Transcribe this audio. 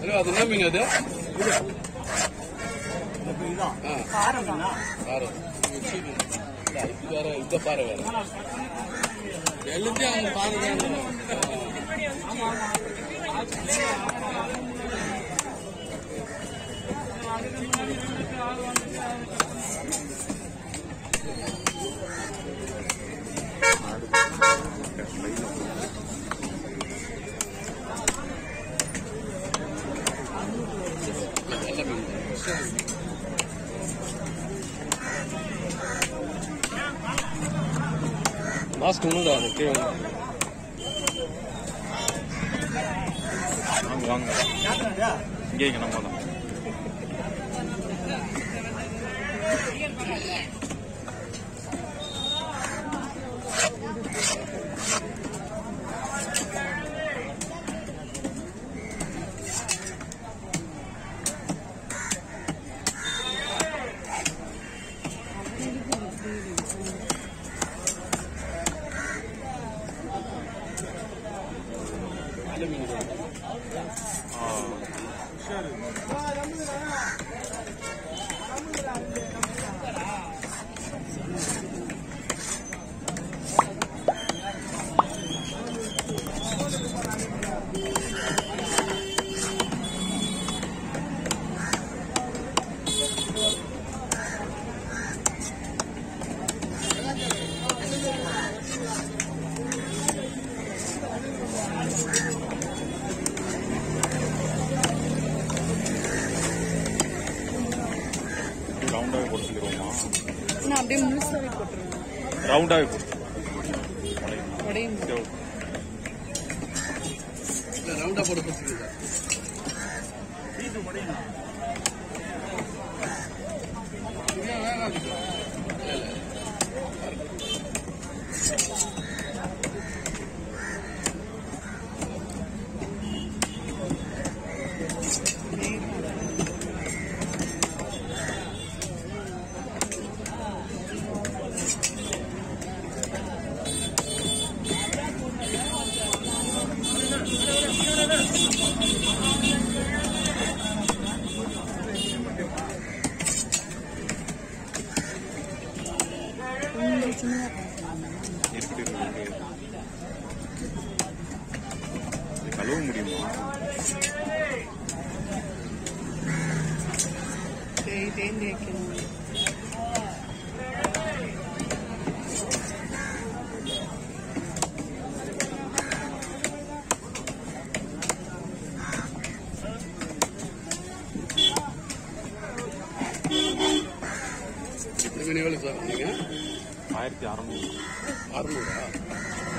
Hello அது என்ன மீன் அது இப்போ இதான் ஆ பாறை மீனா பாரு இது வேற இந்த பாறை வேற எல்லாத்தையும் அவங்க பாறை நல்ல மீன் மாஸ்க் ஒண்ணுடா அது கீழே ஒண்ணு. வாங்க வாங்க யாத்திரா இங்கே இங்கே நம்ம தான் நல்ல மீன் தான். ஆ ரவுண்டாகவே போட்டு சொல்லிடுவோமா நான் அப்படியே முழுசாவே போட்டுருவேன் ரவுண்டாகவே போட்டு உடையும் சரி, இல்ல ரவுண்டா போட கொடுத்துருக்கா வீட்டு முடியும் இருக்கட்டும், இருக்கட்டும். இது கழுவ முடியுமா சரி தேர்ந்து வைக்கணும் இந்த மீன் எவ்வளவு சார் நீங்க ஆயிரத்தி அறநூறு அறுநூறா